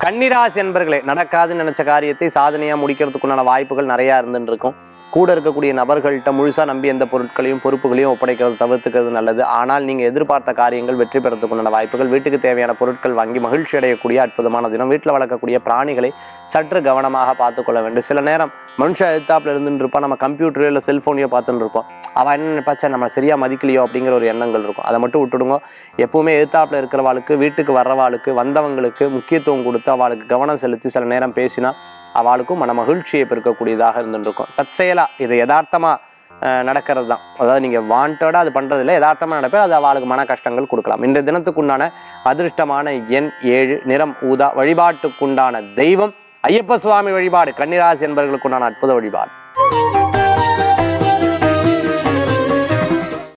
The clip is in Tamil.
கன்னிராசி என்பர்களே நடக்காதுன்னு நினைச்ச காரியத்தை சாதனையா முடிக்கிறதுக்குண்டான வாய்ப்புகள் நிறைய இருந்துட்டு இருக்கும் கூட இருக்கக்கூடிய நபர்கள்ட்ட முழுசா நம்பி எந்த பொருட்களையும் பொறுப்புகளையும் ஒப்படைக்கிறது தவிர்த்துக்கிறது நல்லது ஆனால் நீங்க எதிர்பார்த்த காரியங்கள் வெற்றி பெறத்துக்குண்டான வாய்ப்புகள் வீட்டுக்கு தேவையான பொருட்கள் வாங்கி மகிழ்ச்சி அடையக்கூடிய அற்புதமான தினம் வீட்டில் வளர்க்கக்கூடிய பிராணிகளை சற்று கவனமாக பார்த்துக்கொள்ள வேண்டும் சில நேரம் மனுஷன் எழுத்தாப்புல இருந்துட்டு இருப்பான் நம்ம கம்ப்யூட்டரோ இல்லை செல்ஃபோனையோ பார்த்துட்டு இருப்போம் அவன் என்ன நினைப்பாச்சா நம்ம சரியா மதிக்கலையோ அப்படிங்கிற ஒரு எண்ணங்கள் இருக்கும் அதை மட்டும் விட்டுடுங்க எப்பவுமே எழுத்தாப்புல இருக்கிறவாளுக்கு வீட்டுக்கு வர்றவாளுக்கு வந்தவங்களுக்கு முக்கியத்துவம் கொடுத்து அவளுக்கு கவனம் செலுத்தி சில நேரம் பேசினா அவளுக்கும் மன மகிழ்ச்சியை பெருக்கக்கூடியதாக இருந்துருக்கும் தற்செயலா இது யதார்த்தமா அஹ், நடக்கிறது தான் அதாவது நீங்கள் வாண்டடாக அது பண்ணுறது இல்லை யதார்த்தமாக நடப்பே அது அவளுக்கு மன கஷ்டங்கள் கொடுக்கலாம் இன்றைய தினத்துக்குண்டான அதிர்ஷ்டமான எண் ஏழு நிறம் ஊதா வழிபாட்டுக்குண்டான தெய்வம் ஐயப்ப சுவாமி வழிபாடு கன்னிராசி என்பவர்களுக்குண்டான அற்புத வழிபாடு